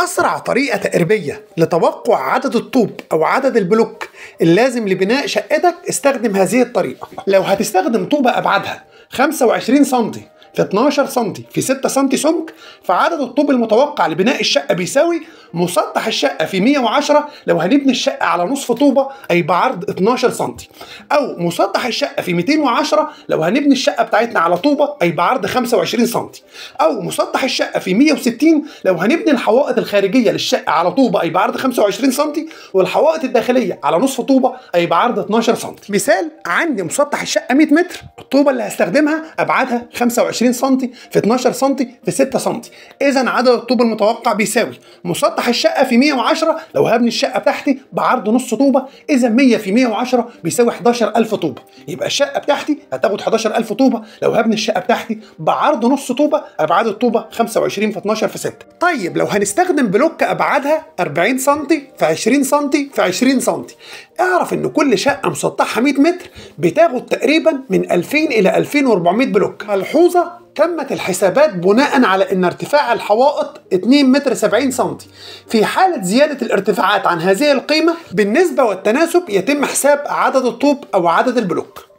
أسرع طريقة تقريبية لتوقع عدد الطوب أو عدد البلوك اللازم لبناء شقتك استخدم هذه الطريقة لو هتستخدم طوبة أبعادها 25 سم في 12 سم في 6 سم سمك فعدد الطوب المتوقع لبناء الشقة بيساوي مسطح الشقة في 110 لو هنبني الشقة على نصف طوبة أي بعرض 12 سم أو مسطح الشقة في 210 لو هنبني الشقة بتاعتنا على طوبة أي بعرض 25 سم أو مسطح الشقة في 160 لو هنبني الحوائط الخارجية للشقة على طوبة أي بعرض 25 سم والحوائط الداخلية على نصف طوبة أي بعرض 12 سم مثال عندي مسطح الشقة 100 متر الطوبة اللي هستخدمها أبعادها 25 سم في 12 سم في 6 سم إذا عدد الطوب المتوقع بيساوي مسطح الشقة في 110 لو هبني الشقة بتاعتي بعرض نص طوبة إذا 100 في 110 بيساوي 11000 طوبة يبقى الشقة بتاعتي هتاخد 11000 طوبة لو هبني الشقة بتاعتي بعرض نص طوبة أبعاد الطوبة 25 في 12 في 6 طيب لو هنستخدم بلوك أبعادها 40 سم في 20 سم في 20 سم اعرف ان كل شقة مسطحها 100 متر بتاخد تقريبا من 2000 إلى 2400 بلوك ملحوظة تمت الحسابات بناء على ان ارتفاع الحوائط 2 متر 70 سم في حالة زيادة الارتفاعات عن هذه القيمة بالنسبة والتناسب يتم حساب عدد الطوب او عدد البلوك